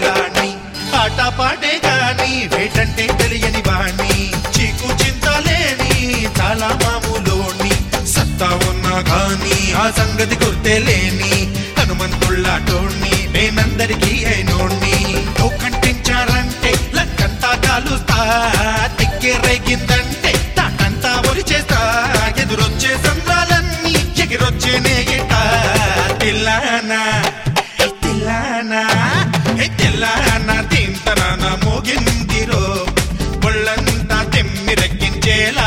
పోరాణి ఆట పాటే గాని వేటంటే తెలియని వాణ్ణి చీకు చింతలేని చాలా మామూలోని సత్తా ఉన్నా గాని ఆ సంగతి గుర్తే లేని హనుమంతుళ్ళాటోణ్ణి నేనందరికీ అయినోణ్ణి ఓ కంటించారంటే లక్కంతా కాలుస్తా తిక్కే రేగిందంటే తాటంతా ఒరిచేస్తా ఎదురొచ్చే సంద్రాలన్నీ ఎగిరొచ్చేనే ఎట తిల్లానా హే తిల్లానా హే తిల్లానా తింతనాన మోగిందిరో ఒళ్ళంతా తెమ్మిరెక్కించేలా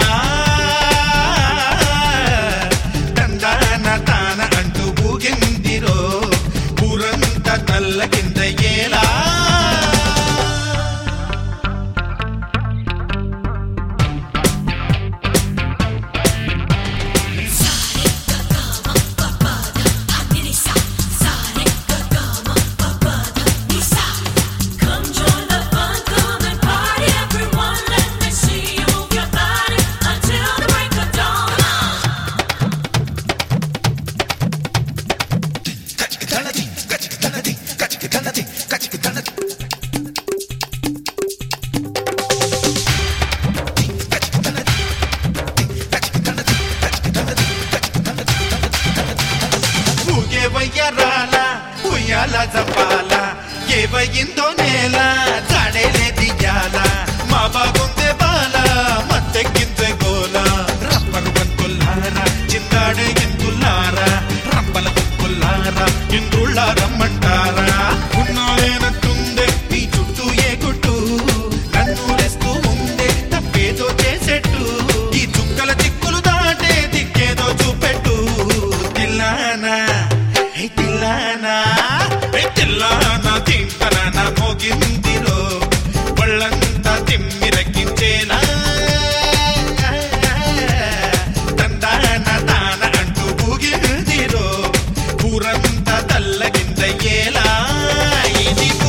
తందాన తాన అంటూ ఊగిందిరో ఊరంతా తల్ల కింద ఏలా Come join the fun, come and party, everyone. Let me see you move your body until the break of dawn. ఊగే వయ్యరాల ఉయ్యాల జంపాల ఏవయిందో నేల జాడేలే దియ్యాల మా బాగుందే బాల మత్తెక్కిందే గోల రబ్బరు బంతుల్లారా చిందాడే ఇంతుల్లారా రంపల దుక్కుల్లారా ఇంద్రుళ్ళ రమ్మంటారా ఉన్నాలేనట్టుందే నీ చుట్టూ ఏ గుట్టు నన్ను రెస్తూ ఉందే తప్పేదో చేసేట్టు ఈ చుక్కల చిక్కులు దాటే దిక్కేదో చూపెట్టు తిల్లానా హే తిల్లానా హే తిల్లానా తింటనా మోగిందిరో ఒళ్ళంతా తిమ్మిరక్కించేలా తందాన తాన అంటూ ఊగిందిరో ఊరంతా తల్లగిందయ్యేలా ఇది